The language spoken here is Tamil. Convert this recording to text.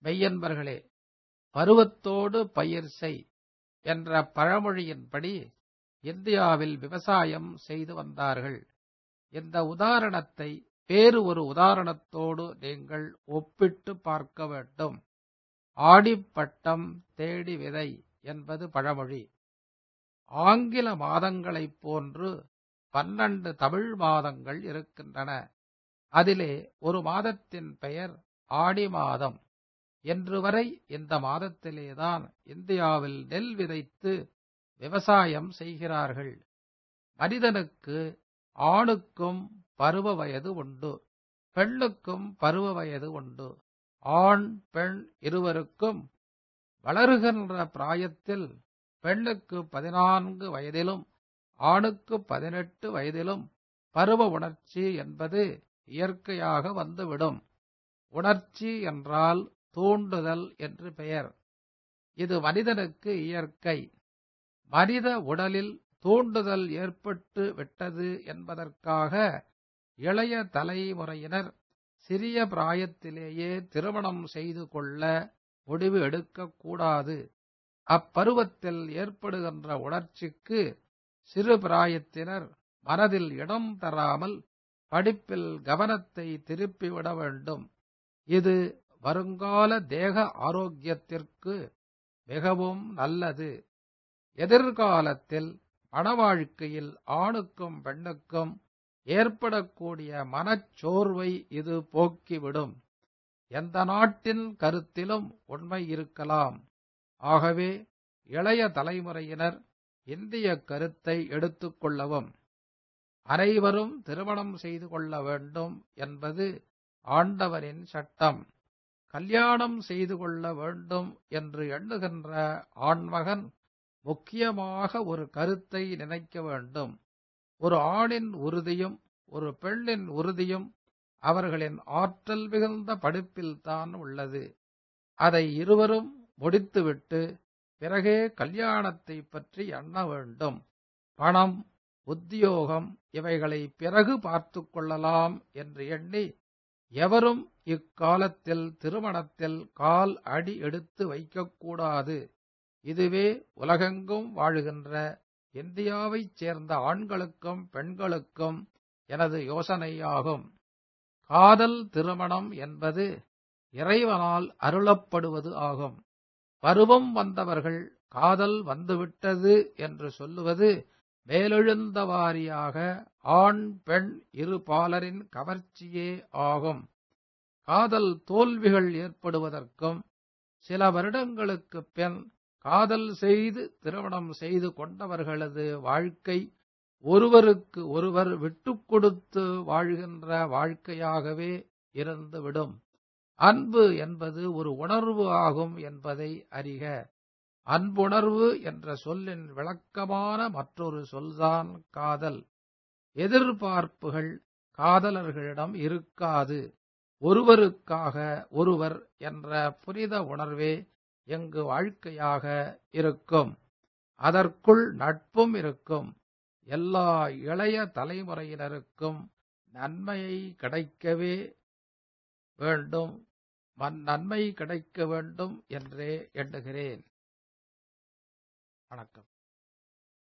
மெய்யன்பர்களே பருவத்தோடு பயிர் செய் என்ற பழமொழியின்படி இந்தியாவில் விவசாயம் செய்து வந்தார்கள் இந்த உதாரணத்தை வேறு ஒரு உதாரணத்தோடு நீங்கள் ஒப்பிட்டு பார்க்க வேண்டும் ஆடிப்பட்டம் தேடி விதை என்பது பழமொழி ஆங்கில மாதங்களைப் போன்று பன்னெண்டு தமிழ் மாதங்கள் இருக்கின்றன அதிலே ஒரு மாதத்தின் பெயர் ஆடி மாதம் என்று வரை இந்த மாதத்திலேதான் இந்தியாவில் நெல் விதைத்து விவசாயம் செய்கிறார்கள் மனிதனுக்கு ஆணுக்கும் பருவ வயது உண்டு பெண்ணுக்கும் பருவ வயது உண்டு ஆண் பெண் இருவருக்கும் வளருகின்ற பிராயத்தில் பெண்ணுக்கு பதினான்கு வயதிலும் ஆணுக்கு பதினெட்டு வயதிலும் பருவ உணர்ச்சி என்பது இயற்கையாக வந்துவிடும் உணர்ச்சி என்றால் தூண்டுதல் என்று பெயர் இது மனிதனுக்கு இயற்கை மனித உடலில் தூண்டுதல் ஏற்பட்டு விட்டது என்பதற்காக இளைய தலைமுறையினர் சிறிய பிராயத்திலேயே திருமணம் செய்து கொள்ள முடிவு எடுக்கக்கூடாது அப்பருவத்தில் ஏற்படுகின்ற உணர்ச்சிக்கு சிறு பிராயத்தினர் மனதில் இடம் தராமல் படிப்பில் கவனத்தை திருப்பிவிட வேண்டும் இது வருங்கால தேக ஆரோக்கியத்திற்கு மிகவும் நல்லது எதிர்காலத்தில் மன வாழ்க்கையில் ஆணுக்கும் பெண்ணுக்கும் ஏற்படக்கூடிய மனச்சோர்வை இது போக்கிவிடும் எந்த நாட்டின் கருத்திலும் உண்மை இருக்கலாம் ஆகவே இளைய தலைமுறையினர் இந்திய கருத்தை எடுத்துக்கொள்ளவும் அனைவரும் திருமணம் செய்து கொள்ள வேண்டும் என்பது ஆண்டவரின் சட்டம் கல்யாணம் செய்து கொள்ள வேண்டும் என்று எண்ணுகின்ற ஆண்மகன் முக்கியமாக ஒரு கருத்தை நினைக்க வேண்டும் ஒரு ஆணின் உறுதியும் ஒரு பெண்ணின் உறுதியும் அவர்களின் ஆற்றல் மிகுந்த படிப்பில்தான் உள்ளது அதை இருவரும் முடித்துவிட்டு பிறகே கல்யாணத்தை பற்றி எண்ண வேண்டும் பணம் உத்தியோகம் இவைகளை பிறகு பார்த்து கொள்ளலாம் என்று எண்ணி எவரும் இக்காலத்தில் திருமணத்தில் கால் அடி எடுத்து வைக்கக்கூடாது இதுவே உலகெங்கும் வாழுகின்ற இந்தியாவைச் சேர்ந்த ஆண்களுக்கும் பெண்களுக்கும் எனது யோசனையாகும் காதல் திருமணம் என்பது இறைவனால் அருளப்படுவது ஆகும் பருவம் வந்தவர்கள் காதல் வந்துவிட்டது என்று சொல்லுவது மேலெழுந்த வாரியாக ஆண் பெண் இரு பாலரின் கவர்ச்சியே ஆகும் காதல் தோல்விகள் ஏற்படுவதற்கும் சில வருடங்களுக்குப் பின் காதல் செய்து திருமணம் செய்து கொண்டவர்களது வாழ்க்கை ஒருவருக்கு ஒருவர் விட்டுக் கொடுத்து வாழ்கின்ற வாழ்க்கையாகவே இருந்துவிடும் அன்பு என்பது ஒரு உணர்வு ஆகும் என்பதை அறிக அன்புணர்வு என்ற சொல்லின் விளக்கமான மற்றொரு சொல்தான் காதல் எதிர்பார்ப்புகள் காதலர்களிடம் இருக்காது ஒருவருக்காக ஒருவர் என்ற புனித உணர்வே எங்கு வாழ்க்கையாக இருக்கும் அதற்குள் நட்பும் இருக்கும் எல்லா இளைய தலைமுறையினருக்கும் நன்மையை கிடைக்கவே வேண்டும் நன்மை கிடைக்க வேண்டும் என்றே எண்ணுகிறேன் வணக்கம்